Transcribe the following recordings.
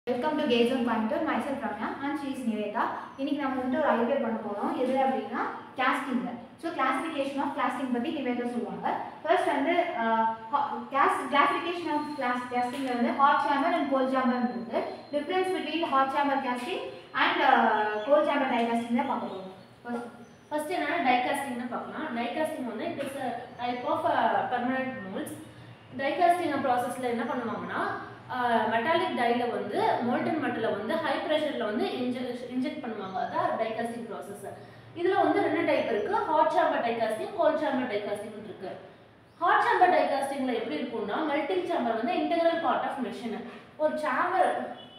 welcome to கேசன் Coimbatore myself Ramya and she's Nivetha இன்னைக்கு நம்ம வந்துட்டு ஒரு ஐடியா பண்ண போகிறோம் எது அப்படின்னா கேஸ்டிங்கில் ஸோ கிளாசிஃபிகேஷன் ஆஃப் கிளாஸ்டிங் பற்றி நிவேதா சொல்லுவாங்க ஃபர்ஸ்ட் வந்து கிளாஸ் கிளாசிஃபிகேஷன் ஆஃப் கிளாஸ் கேஸ்டிங்கில் வந்து hot chamber and cold chamber இருக்குது difference between hot chamber casting and cold chamber die casting தான் பார்க்க போகிறோம் ஃபர்ஸ்ட் ஃபர்ஸ்ட் என்னன்னா டைகாஸ்டிங்னு பார்க்கலாம் டைகாஸ்டிங் வந்து it is type of permanent moulds die casting ப்ராசஸில் என்ன பண்ணுவாங்கன்னா மெட்டாலிக் டைல வந்து மோல்டன் மெட்டலை வந்து ஹை ப்ரெஷரில் வந்து இன்ஜெக்ட் இன்ஜெக்ட் பண்ணுவாங்க அதான் டைகாஸ்டிங் ப்ராசஸ் இதில் வந்து ரெண்டு டைப் இருக்குது hot chamber die casting cold chamber die casting இருக்கு ஹாட் சாம்பர் டைகாஸ்டிங்கில் எப்படி இருக்கும்னா மெல்டிங் சாம்பர் வந்து இன்டெகிரல் பார்ட் ஆஃப் மெஷின் ஒரு சாம்பர்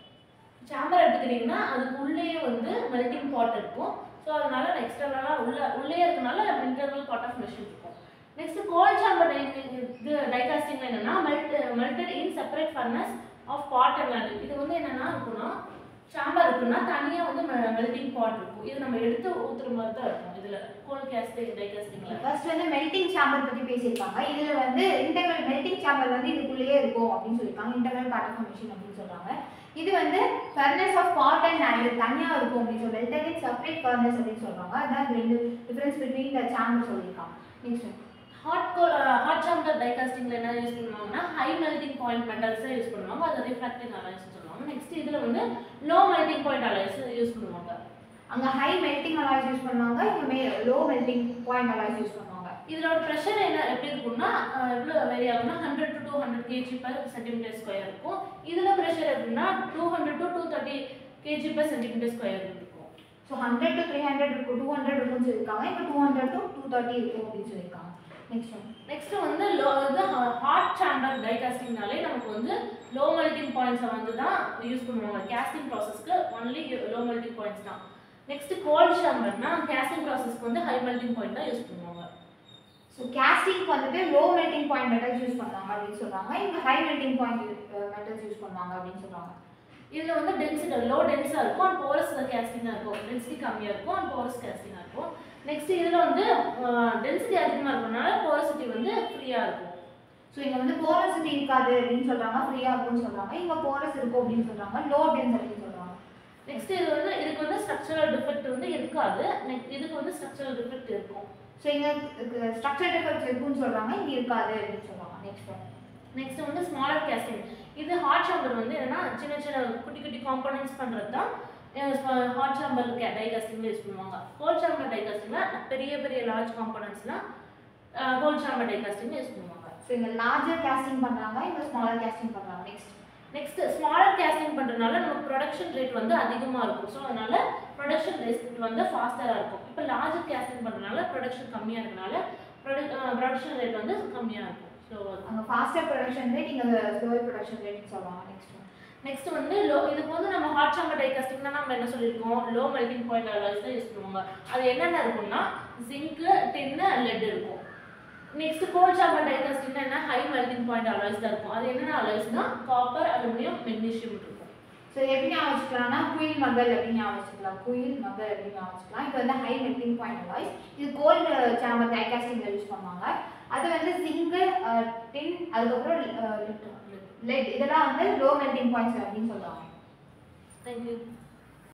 சாம்பர் எடுத்துக்கிட்டிங்கன்னா அதுக்கு உள்ளேயே வந்து மெல்டிங் பாட் இருக்கும் ஸோ அதனால எக்ஸ்டர்னலாக உள்ள உள்ளே இருக்கனால இன்டர்னல் பார்ட் ஆஃப் மெஷின் இருக்கும் நெக்ஸ்ட் கோல்ட் சாம்பர் இது டைகாஸ்டிங் என்னன்னா melt melted in separate furnace of pot and இது வந்து என்னன்னா இருக்குன்னா சாம்பர் இருக்குன்னா தனியாக வந்து மெல்டிங் பாட் இருக்கும் இது நம்ம எடுத்து ஊத்துற மாதிரி தான் இருக்கும் இதில் கோல்ட் கேஸ்டிங் டைகாஸ்டிங்கில் ஃபர்ஸ்ட் வந்து மெல்டிங் சாம்பர் பற்றி பேசியிருக்காங்க இதில் வந்து இன்டெகிரல் மெல்டிங் சாம்பர் வந்து இதுக்குள்ளேயே இருக்கும் அப்படின்னு சொல்லியிருக்காங்க இன்டெகிரல் பார்ட் ஆஃப் மிஷின் அப்படின்னு சொல்கிறாங்க இது வந்து furnace of pot and oil தனியாக இருக்கும் அப்படின்னு சொல்லி மெல்டட் இன் செப்பரேட் ஃபர்னஸ் அப்படின்னு சொல்கிறாங்க அதான் ரெண்டு டிஃபரன்ஸ் பிட்வீன் த சாம்பர் சொல்லியிருக்காங்க next hot cold hot chamber டைகாஸ்டிங்கில் என்ன யூஸ் பண்ணுவாங்கன்னா ஹை மெல்டிங் பாயிண்ட் மெட்டல்ஸை யூஸ் பண்ணுவாங்க அது ரிஃப்ராக்டிங் அலைன்ஸ் சொல்லுவாங்க நெக்ஸ்ட் இதில் வந்து low melting point alloys use பண்ணுவாங்க அங்கே ஹை மெல்டிங் அலாய்ஸ் யூஸ் பண்ணுவாங்க இங்கே may low melting point alloys use பண்ணுவாங்க இதோட ப்ரெஷர் என்ன எப்படி இருக்கும்னா அஹ், எவ்வளோ வெரி ஆகும்னா hundred to two hundred kg per centimetre square இருக்கும் இதில் ப்ரெஷர் எப்படின்னா two hundred to two thirty kg per centimetre square இருக்கும் so hundred to three hundred இருக்கும் டூ ஹண்ட்ரட் இருக்கும்னு சொல்லியிருக்காங்க இப்போ two hundred to two thirty இருக்கும் அப்படின்னு சொல்லியிருக்காங்க நெக்ஸ்ட் ஒன் நெக்ஸ்ட் வந்து லோ இது ஹாட் சாம்பர் டைகாஸ்டிங்னாலே நமக்கு வந்து லோ மெல்டிங் பாயிண்ட்ஸை வந்து தான் யூஸ் பண்ணுவாங்க கேஸ்டிங் ப்ராசஸ்க்கு ஒன்லி லோ மெல்டிங் பாயிண்ட்ஸ் தான் நெக்ஸ்ட் கோல்ட் சாம்பர்னா கேஸ்டிங் ப்ராசஸ்க்கு வந்து ஹை மெல்டிங் பாயிண்ட் தான் யூஸ் பண்ணுவாங்க ஸோ கேஸ்டிங்க்கு வந்துட்டு low melting point metals use பண்ணுவாங்க அப்படின்னு சொல்றாங்க இங்கே high melting point metals use பண்ணுவாங்க அப்படின்னு சொல்றாங்க இதில் வந்து டென்சிட்டி லோ டென்ஸாக இருக்கும் அண்ட் போரஸ் கேஸ்டிங்காக இருக்கும் டென்சிட்டி கம்மியாக இருக்கும் அண்ட் போரஸ் கேஸ்டிங்காக இருக்கும் நெக்ஸ்ட் இதில் வந்து டென்சிட்டி அதிகமாக இருக்கறனால போரசிட்டி வந்து ஃப்ரீயாக இருக்கும் ஸோ இங்கே வந்து போரசிட்டி இருக்காது அப்படின்னு சொல்றாங்க ஃப்ரீயாக இருக்கும்னு சொல்றாங்க இங்கே போரஸ் இருக்கும் அப்படின்னு சொல்றாங்க லோ டென்ஸ் அப்படின்னு சொல்றாங்க நெக்ஸ்ட் இது வந்து இதுக்கு வந்து ஸ்ட்ரக்சரல் டிஃபெக்ட் வந்து இருக்காது நெக்ஸ்ட் இதுக்கு வந்து ஸ்ட்ரக்சரல் டிஃபெக்ட் இருக்கும் ஸோ இங்கே ஸ்ட்ரக்சர் டிஃபெக்ட்ஸ் இருக்குன்னு சொல்றாங்க இங்கே இருக்காது அப்படின்னு சொல்றாங்க நெக்ஸ்ட் ஒன் நெக்ஸ்ட் வந்து ஸ்மாலர் கேஸ்டிங் இது ஹாட் சாம்பர் வந்து என்னன்னா சின்ன சின்ன குட்டி குட்டி காம்பனன்ட்ஸ் பண்ணுறது தான் ஹாட் சாம்பர் டைகாஸ்டிங்ல யூஸ் பண்ணுவாங்க கோல்ட் சாம்பர் டைகாஸ்டிங்ல பெரிய பெரிய லார்ஜ் காம்பனன்ட்ஸ்லாம் கோல்ட் சாம்பர் டைகாஸ்டிங் யூஸ் பண்ணுவாங்க ஸோ இங்கே லார்ஜர் கேஸ்டிங் பண்றாங்க இங்கே ஸ்மாலர் கேஸ்டிங் பண்றாங்க நெக்ஸ்ட் நெக்ஸ்ட் ஸ்மாலர் கேஸ்டிங் பண்ணுறதுனால நமக்கு ப்ரொடக்ஷன் ரேட் வந்து அதிகமாக இருக்கும் ஸோ அதனால ப்ரொடக்ஷன் ரேட் வந்து ஃபாஸ்டராக இருக்கும் இப்போ லார்ஜர் கேஸ்டிங் பண்ணுறதுனால ப்ரொடக்ஷன் கம்மியாக இருக்கனால ப்ரொடக்ஷன் ரேட் வந்து கம்மியாக இருக்கும் ஸோ அங்கே ஃபாஸ்டர் ப்ரொடக்ஷன் ரேட் இங்கே ஸ்லோவர் ப்ரொடக்ஷன் ரேட்னு சொல்றாங்க நெக்ஸ்ட் ஒன் நெக்ஸ்ட் வந்து லோ இதுக்கு வந்து நம்ம ஹாட் சாம்பர் டைகாஸ்டிங்னா நம்ம என்ன சொல்லியிருக்கோம் லோ மெல்டிங் பாயிண்ட் அலாய்ஸ் தான் யூஸ் பண்ணுவாங்க அது என்னென்ன இருக்கும்னா ஜிங்க்கு டின்னு லெட் இருக்கும் நெக்ஸ்ட் கோல்ட் சாம்பர் டைகாஸ்டிங்னா என்ன ஹை மெல்டிங் பாயிண்ட் அலாய்ஸ் தான் இருக்கும் அது என்னென்ன அலாய்ஸ்னா காப்பர் அலுமினியம் மெக்னீஷியம் இருக்கும் ஸோ எப்படி ஞாபகம் வச்சுக்கலாம்னா குயில் மகள் அப்படின்னு ஞாபகம் வச்சுக்கலாம் குயில் மகள் அப்படின்னு ஞாபகம் வச்சுக்கலாம் இது வந்து ஹை மெல்டிங் பாயிண்ட் அலாய்ஸ் இது கோல்டு சாம்பர் டைகாஸ்டிங்கில் யூஸ் பண்ணுவாங்க அது வந்து சிங்கு டின் அதுக்கப்புறம் லெட் இதெல்லாம் வந்து லோ மெல்டிங் பாயிண்ட்ஸ் அப்படின்னு சொல்லுவாங்க தேங்க்யூ